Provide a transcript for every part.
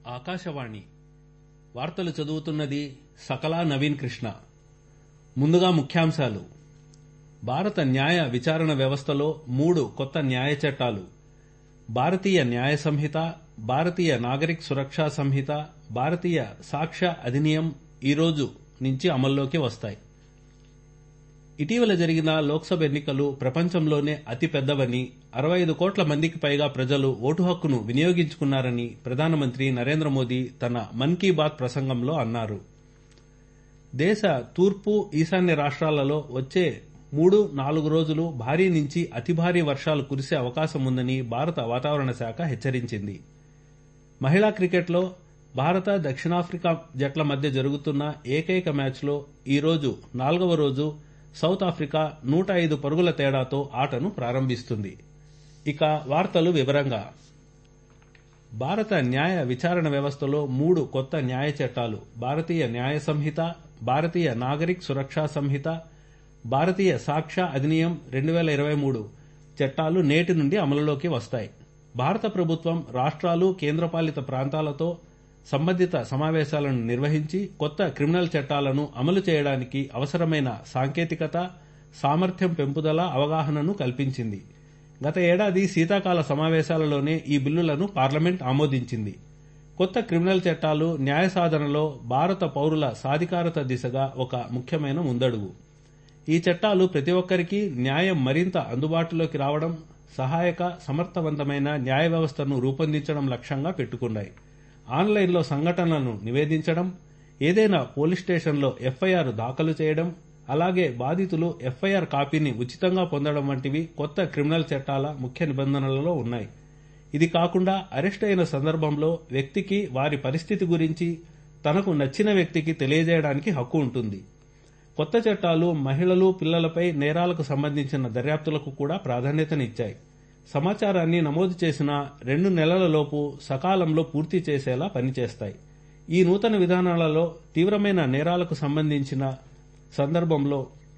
ఆకాశవాణి వార్తలు చదువుతున్నది సకలా నవీన్ కృష్ణ ముందుగా ముఖ్యాంశాలు భారత న్యాయ విచారణ వ్యవస్థలో మూడు కొత్త న్యాయ చట్టాలు భారతీయ న్యాయ సంహిత భారతీయ నాగరిక్ సురక్షా సంహిత భారతీయ సాక్ష్య అధినియం ఈ రోజు నుంచి అమల్లోకి వస్తాయి ఇటీవల జరిగిన లోక్సభ ఎన్నికలు ప్రపంచంలోనే అతి పెద్దవని అరవై ఐదు కోట్ల మందికి పైగా ప్రజలు ఓటు హక్కును వినియోగించుకున్నారని ప్రధానమంత్రి నరేంద్ర మోదీ తన మన్ కీ బాత్ ప్రసంగంలో అన్నారు దేశ తూర్పు ఈశాన్య రాష్ట్రాలలో వచ్చే మూడు నాలుగు రోజులు భారీ నుంచి అతి భారీ వర్షాలు కురిసే అవకాశం ఉందని భారత వాతావరణ శాఖ హెచ్చరించింది మహిళా క్రికెట్లో భారత దక్షిణాఫ్రికా జట్ల మధ్య జరుగుతున్న ఏకైక మ్యాచ్లో ఈరోజు నాలుగవ రోజు సౌత్ ఆఫ్రికా నూట ఐదు పరుగుల తేడాతో ఆటను ప్రారంభిస్తుంది ఇక వార్తలు వివరంగా భారత న్యాయ విచారణ వ్యవస్థలో మూడు కొత్త న్యాయ చట్టాలు భారతీయ న్యాయ సంహిత భారతీయ నాగరిక్ సురక్షా సంహిత భారతీయ సాక్ష్య అధినియం రెండు వేల ఇరవై మూడు చట్టాలు నేటి నుండి అమలులోకి వస్తాయి భారత ప్రభుత్వం రాష్ట్రాలు కేంద్రపాలిత ప్రాంతాలతో సంబంధిత సమావేశాలను నిర్వహించి కొత్త క్రిమినల్ చట్టాలను అమలు చేయడానికి అవసరమైన సాంకేతికత సామర్థ్యం పెంపుదల అవగాహనను కల్పించింది గత ఏడాది శీతాకాల సమావేశాలలోనే ఈ బిల్లులను పార్లమెంట్ ఆమోదించింది కొత్త క్రిమినల్ చట్టాలు న్యాయ సాధనలో భారత పౌరుల సాధికారత దిశగా ఒక ముఖ్యమైన ముందడుగు ఈ చట్టాలు ప్రతి ఒక్కరికి న్యాయం మరింత అందుబాటులోకి రావడం సహాయక సమర్థవంతమైన న్యాయ వ్యవస్థను రూపొందించడం లక్ష్యంగా పెట్టుకున్నాయి ఆన్లైన్లో సంఘటనలను నివేదించడం ఏదైనా పోలీస్ స్టేషన్లో ఎఫ్ఐఆర్ దాఖలు చేయడం అలాగే బాధితులు ఎఫ్ఐఆర్ కాపీని ఉచితంగా పొందడం వంటివి కొత్త క్రిమినల్ చట్టాల ముఖ్య నిబంధనలలో ఉన్నాయి ఇది కాకుండా అరెస్ట్ అయిన సందర్భంలో వ్యక్తికి వారి పరిస్థితి గురించి తనకు నచ్చిన వ్యక్తికి తెలియజేయడానికి హక్కు ఉంటుంది కొత్త చట్టాలు మహిళలు పిల్లలపై నేరాలకు సంబంధించిన దర్యాప్తులకు కూడా ప్రాధాన్యతనిచ్చాయి సమాచారాన్ని నమోదు చేసిన రెండు నెలలలోపు సకాలంలో పూర్తి చేసేలా పనిచేస్తాయి ఈ నూతన విధానాలలో తీవ్రమైన నేరాలకు సంబంధించిన సందర్భంలో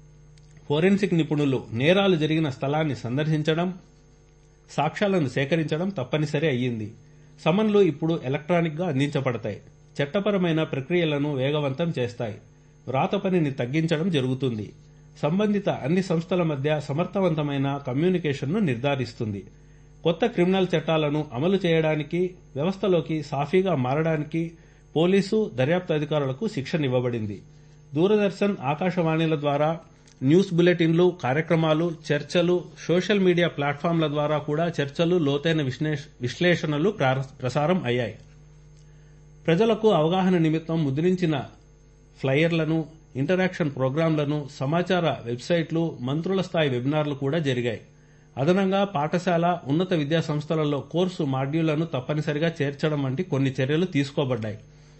ఫోరెన్సిక్ నిపుణులు నేరాలు జరిగిన స్థలాన్ని సందర్శించడం సాక్ష్యాలను సేకరించడం తప్పనిసరి అయ్యింది సమన్లు ఇప్పుడు ఎలక్ట్రానిక్ గా అందించబడతాయి చట్టపరమైన ప్రక్రియలను వేగవంతం చేస్తాయి వ్రాత పనిని తగ్గించడం జరుగుతుంది సంబంధిత అన్ని సంస్థల మధ్య సమర్థవంతమైన కమ్యూనికేషన్ను నిర్ధారిస్తుంది కొత్త క్రిమినల్ చట్టాలను అమలు చేయడానికి వ్యవస్థలోకి సాఫీగా మారడానికి పోలీసు దర్యాప్తు అధికారులకు శిక్షణ ఇవ్వబడింది దూరదర్శన్ ఆకాశవాణిల ద్వారా న్యూస్ బులెటిన్లు కార్యక్రమాలు చర్చలు సోషల్ మీడియా ప్లాట్ఫామ్ల ద్వారా కూడా చర్చలు లోతైన విశ్లేషణలు ప్రసారం అయ్యాయి ప్రజలకు అవగాహన నిమిత్తం ముద్రించిన ఫ్లయర్లను ఇంటరాక్షన్ ప్రోగ్రాంలను సమాచార వెబ్సైట్లు మంత్రుల స్థాయి వెబినార్లు కూడా జరిగాయి అదనంగా పాఠశాల ఉన్నత విద్యా సంస్థలలో కోర్సు మాడ్యూళ్లను తప్పనిసరిగా చేర్చడం వంటి కొన్ని చర్యలు తీసుకోబడ్డాయి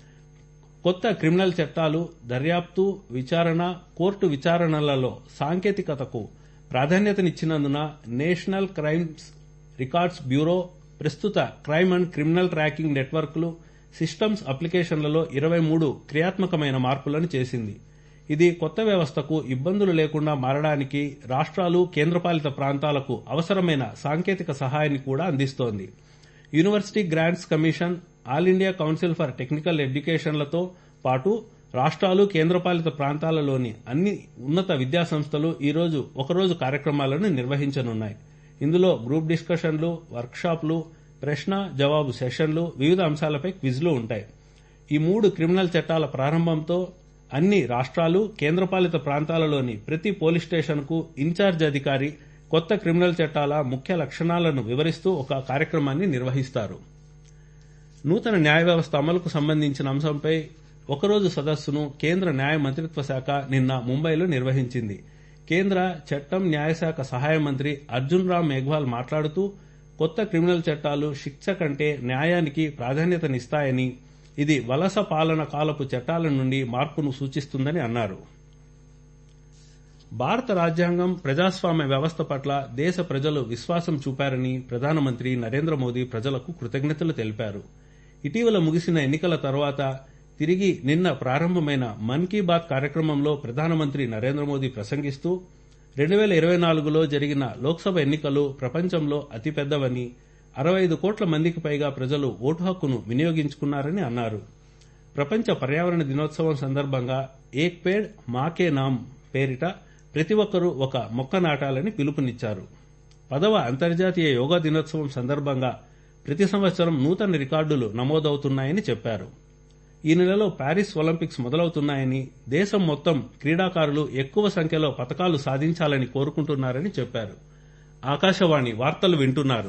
కొత్త క్రిమినల్ చట్టాలు దర్యాప్తు విచారణ కోర్టు విచారణలలో సాంకేతికతకు ప్రాధాన్యతనిచ్చినందున నేషనల్ క్రైమ్స్ రికార్డ్స్ బ్యూరో ప్రస్తుత క్రైమ్ అండ్ క్రిమినల్ ట్రాకింగ్ నెట్వర్క్లు సిస్టమ్స్ అప్లికేషన్లలో ఇరవై మూడు క్రియాత్మకమైన మార్పులను చేసింది ఇది కొత్త వ్యవస్థకు ఇబ్బందులు లేకుండా మారడానికి రాష్ట్రాలు కేంద్రపాలిత ప్రాంతాలకు అవసరమైన సాంకేతిక సహాయాన్ని కూడా అందిస్తోంది university grants commission all India council for technical ఎడ్యుకేషన్లతో పాటు రాష్ట్రాలు కేంద్రపాలిత ప్రాంతాలలోని అన్ని ఉన్నత విద్యాసంస్థలు ఈరోజు ఒకరోజు కార్యక్రమాలను నిర్వహించనున్నాయి ఇందులో గ్రూప్ డిస్కషన్లు వర్క్షాప్లు ప్రశ్న జవాబు సెషన్లు వివిధ అంశాలపై క్విజ్లు ఉంటాయి ఈ మూడు క్రిమినల్ చట్టాల ప్రారంభంతో అన్ని రాష్ట్రాలు కేంద్రపాలిత ప్రాంతాలలోని ప్రతి పోలీస్ స్టేషన్కు ఇన్ఛార్జ్ అధికారి కొత్త క్రిమినల్ చట్టాల ముఖ్య లక్షణాలను వివరిస్తూ ఒక కార్యక్రమాన్ని నిర్వహిస్తారు నూతన న్యాయ వ్యవస్థ అమలుకు సంబంధించిన అంశంపై ఒకరోజు సదస్సును కేంద్ర న్యాయ మంత్రిత్వ శాఖ నిన్న ముంబైలో నిర్వహించింది కేంద్ర చట్టం న్యాయశాఖ సహాయ మంత్రి అర్జున్ రామ్ మేఘ్వాల్ మాట్లాడుతూ కొత్త క్రిమినల్ చట్టాలు శిక్ష కంటే న్యాయానికి ప్రాధాన్యతనిస్తాయని ఇది వలస పాలన కాలపు చట్టాల నుండి మార్పును సూచిస్తుందని అన్నారు భారత రాజ్యాంగం ప్రజాస్వామ్య వ్యవస్థ పట్ల దేశ ప్రజలు విశ్వాసం చూపారని ప్రధానమంత్రి నరేంద్ర మోదీ ప్రజలకు కృతజ్ఞతలు తెలిపారు ఇటీవల ముగిసిన ఎన్నికల తర్వాత తిరిగి నిన్న ప్రారంభమైన మన్ కీ బాత్ కార్యక్రమంలో ప్రధానమంత్రి నరేంద్ర మోదీ ప్రసంగిస్తూ రెండు వేల ఇరవై నాలుగులో జరిగిన లోక్సభ ఎన్నికలు ప్రపంచంలో అతిపెద్దవని అరవై ఐదు కోట్ల మందికి పైగా ప్రజలు ఓటు హక్కును వినియోగించుకున్నారని అన్నారు ప్రపంచ పర్యావరణ దినోత్సవం సందర్భంగా ఏక్ పేడ్ మాకే నామ్ పేరిట ప్రతి ఒక్కరూ ఒక మొక్క నాటాలని పిలుపునిచ్చారు పదవ అంతర్జాతీయ యోగా దినోత్సవం సందర్భంగా ప్రతి సంవత్సరం నూతన రికార్డులు నమోదవుతున్నాయని చెప్పారు ఈ నెలలో ప్యారిస్ ఒలింపిక్స్ మొదలవుతున్నాయని దేశం మొత్తం క్రీడాకారులు ఎక్కువ సంఖ్యలో పతకాలు సాధించాలని కోరుకుంటున్నారని చెప్పారు ఆకాశవాణి వార్తలు వింటున్నారు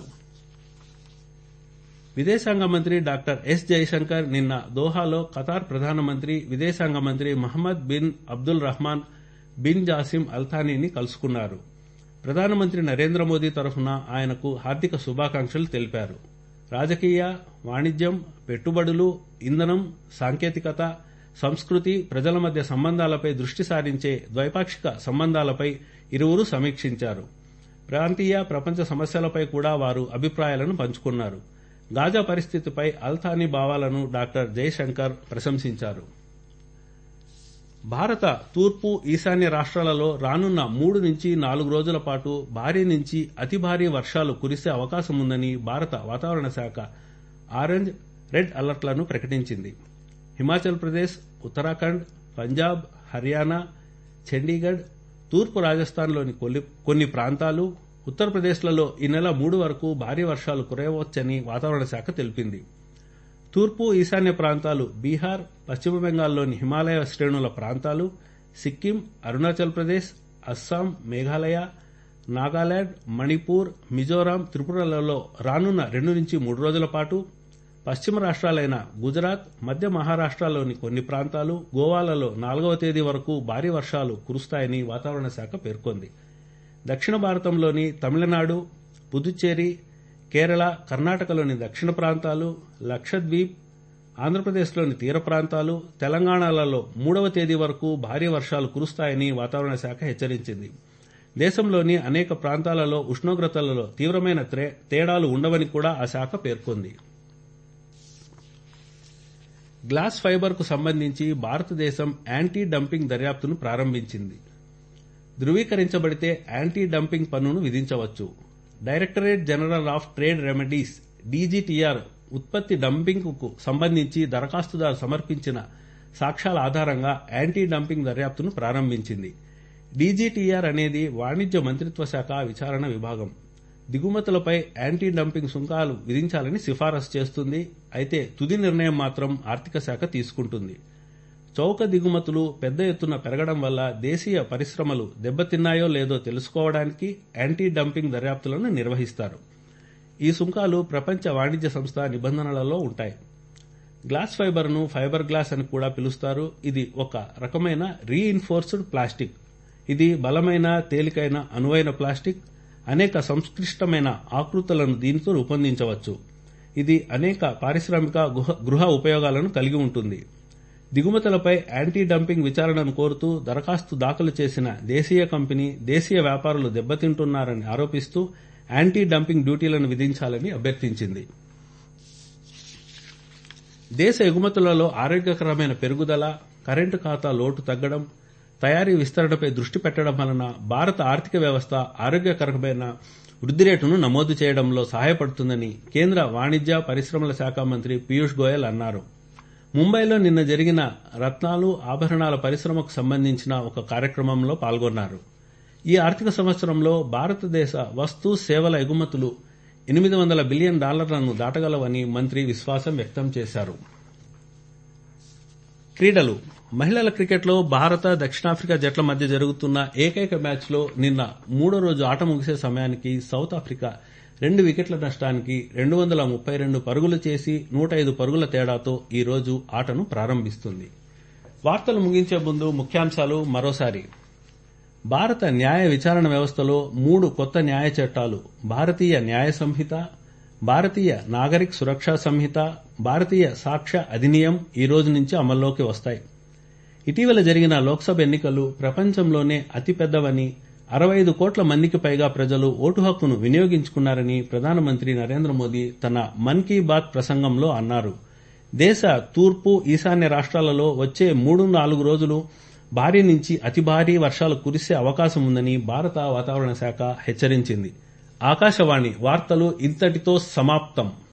విదేశాంగ మంత్రి డాక్టర్ ఎస్ జయశంకర్ నిన్న దోహాలో ఖతార్ ప్రధానమంత్రి విదేశాంగ మంత్రి Mohammed bin Abdul Rahman bin Jassim అల్థానీని కలుసుకున్నారు ప్రధానమంత్రి నరేంద్ర మోదీ తరఫున ఆయనకు హార్దిక శుభాకాంక్షలు తెలిపారు రాజకీయ వాణిజ్యం పెట్టుబడులు ఇంధనం సాంకేతికత సంస్కృతి ప్రజల మధ్య సంబంధాలపై దృష్టి సారించే ద్వైపాక్షిక సంబంధాలపై ఇరువురు సమీక్షించారు ప్రాంతీయ ప్రపంచ సమస్యలపై కూడా వారు అభిప్రాయాలను పంచుకున్నారు గాజా పరిస్థితిపై అల్థానీ భావాలను డాక్టర్ జయశంకర్ ప్రశంసించారు భారత తూర్పు ఈశాన్య రాష్ట్రాలలో రానున్న మూడు నుంచి నాలుగు రోజుల పాటు భారీ నుంచి అతి భారీ వర్షాలు కురిసే అవకాశం ఉందని భారత వాతావరణ శాఖ ఆరెంజ్ రెడ్ అలర్ట్లను ప్రకటించింది హిమాచల్ ప్రదేశ్ ఉత్తరాఖండ్ పంజాబ్ హర్యానా చండీగఢ్ తూర్పు రాజస్థాన్లోని కొన్ని ప్రాంతాలు ఉత్తరప్రదేశ్లలో ఈ నెల మూడు వరకు భారీ వర్షాలు కురవవచ్చని వాతావరణ శాఖ తెలిపింది తూర్పు ఈశాన్య ప్రాంతాలు బీహార్ పశ్చిమ బెంగాల్లోని హిమాలయ శ్రేణుల ప్రాంతాలు సిక్కిం అరుణాచల్ ప్రదేశ్ అస్సాం మేఘాలయ నాగాలాండ్ మణిపూర్ మిజోరాం త్రిపురలలో రానున్న రెండు నుంచి మూడు రోజుల పాటు పశ్చిమ రాష్ట్రాలైన గుజరాత్ మధ్య మహారాష్ట్రలోని కొన్ని ప్రాంతాలు గోవాలలో నాలుగవ తేదీ వరకు భారీ వర్షాలు కురుస్తాయని వాతావరణ శాఖ పేర్కొంది దక్షిణ భారతంలోని తమిళనాడు పుదుచ్చేరి కేరళ కర్ణాటకలోని దక్షిణ ప్రాంతాలు లక్షద్వీప్ ఆంధ్రప్రదేశ్లోని తీర ప్రాంతాలు తెలంగాణలలో మూడవ తేదీ వరకు భారీ వర్షాలు కురుస్తాయని వాతావరణ శాఖ హెచ్చరించింది దేశంలోని అనేక ప్రాంతాలలో ఉష్ణోగ్రతలలో తీవ్రమైన తేడాలు ఉండవని కూడా ఆ శాఖ పేర్కొంది గ్లాస్ ఫైబర్కు సంబంధించి భారతదేశం యాంటీ డంపింగ్ దర్యాప్తును ప్రారంభించింది ధృవీకరించబడితే యాంటీ డంపింగ్ పన్నును విధించవచ్చు directorate general of trade remedies DGTR ఉత్పత్తి డంపింగ్కు సంబంధించి దరఖాస్తుదారు సమర్పించిన సాక్ష్యాల ఆధారంగా యాంటీ డంపింగ్ దర్యాప్తును ప్రారంభించింది డీజీటీఆర్ అనేది వాణిజ్య మంత్రిత్వ శాఖ విచారణ విభాగం దిగుమతులపై యాంటీ డంపింగ్ సుంకాలు విధించాలని సిఫారసు చేస్తుంది అయితే తుది నిర్ణయం మాత్రం ఆర్థిక శాఖ తీసుకుంటుంది చౌక దిగుమతులు పెద్ద ఎత్తున పెరగడం వల్ల దేశీయ పరిశ్రమలు దెబ్బతిన్నాయో లేదో తెలుసుకోవడానికి యాంటీ డంపింగ్ దర్యాప్తులను నిర్వహిస్తారు ఈ సుంకాలు ప్రపంచ వాణిజ్య సంస్థ నిబంధనలలో ఉంటాయి గ్లాస్ ఫైబర్ను ఫైబర్ గ్లాస్ అని కూడా పిలుస్తారు ఇది ఒక రకమైన రీఇన్ఫోర్స్డ్ ప్లాస్టిక్ ఇది బలమైన తేలికైన అనువైన ప్లాస్టిక్ అనేక సంక్లిష్టమైన ఆకృతులను దీనితో రూపొందించవచ్చు ఇది అనేక పారిశ్రామిక గృహ ఉపయోగాలను కలిగి ఉంటుంది దిగుమతులపై యాంటీ డంపింగ్ విచారణను కోరుతూ దరఖాస్తు దాఖలు చేసిన దేశీయ కంపెనీ దేశీయ వ్యాపారులు దెబ్బతింటున్నారని ఆరోపిస్తూ యాంటీ డంపింగ్ డ్యూటీలను విధించాలని అభ్యర్థించింది దేశ ఎగుమతులలో ఆరోగ్యకరమైన పెరుగుదల కరెంటు ఖాతా లోటు తగ్గడం తయారీ విస్తరణపై దృష్టి పెట్టడం వలన భారత ఆర్థిక వ్యవస్థ ఆరోగ్యకరమైన వృద్ధి రేటును నమోదు చేయడంలో సహాయపడుతుందని కేంద్ర వాణిజ్య పరిశ్రమల శాఖ మంత్రి పీయూష్ గోయల్ అన్నారు ముంబైలో నిన్న జరిగిన రత్నాలు ఆభరణాల పరిశ్రమకు సంబంధించిన ఒక కార్యక్రమంలో పాల్గొన్నారు ఈ ఆర్థిక సంవత్సరంలో భారతదేశ వస్తు సేవల ఎగుమతులు ఎనిమిది వందల బిలియన్ డాలర్లను దాటగలవని మంత్రి విశ్వాసం వ్యక్తం చేశారు క్రీడలు మహిళల క్రికెట్లో భారత దక్షిణాఫ్రికా జట్ల మధ్య జరుగుతున్న ఏకైక మ్యాచ్లో నిన్న మూడో రోజు ఆట ముగిసే సమయానికి సౌత్ ఆఫ్రికా రెండు వికెట్ల నష్టానికి రెండు వందల ముప్పై రెండు పరుగులు చేసి నూట ఐదు పరుగుల తేడాతో ఈ రోజు ఆటను ప్రారంభిస్తుంది వార్తలు ముగించే ముందు ముఖ్యాంశాలు మరోసారి భారత న్యాయ విచారణ వ్యవస్థలో మూడు కొత్త న్యాయ చట్టాలు భారతీయ న్యాయ సంహిత భారతీయ నాగరిక్ సురక్షా సంహిత భారతీయ సాక్ష్య అధినియం ఈ రోజు నుంచి అమల్లోకి వస్తాయి ఇటీవల జరిగిన లోక్సభ ఎన్నికలు ప్రపంచంలోనే అతిపెద్దవని అరవై ఐదు కోట్ల మందికి పైగా ప్రజలు ఓటు హక్కును వినియోగించుకున్నారని ప్రధానమంత్రి నరేంద్ర మోదీ తన మన్ కీ బాత్ ప్రసంగంలో అన్నారు దేశ తూర్పు ఈశాన్య రాష్ట్రాలలో వచ్చే మూడు నాలుగు రోజులు భారీ నుంచి అతి భారీ వర్షాలు కురిసే అవకాశం ఉందని భారత వాతావరణ శాఖ హెచ్చరించింది ఆకాశవాణి వార్తలు ఇంతటితో సమాప్తం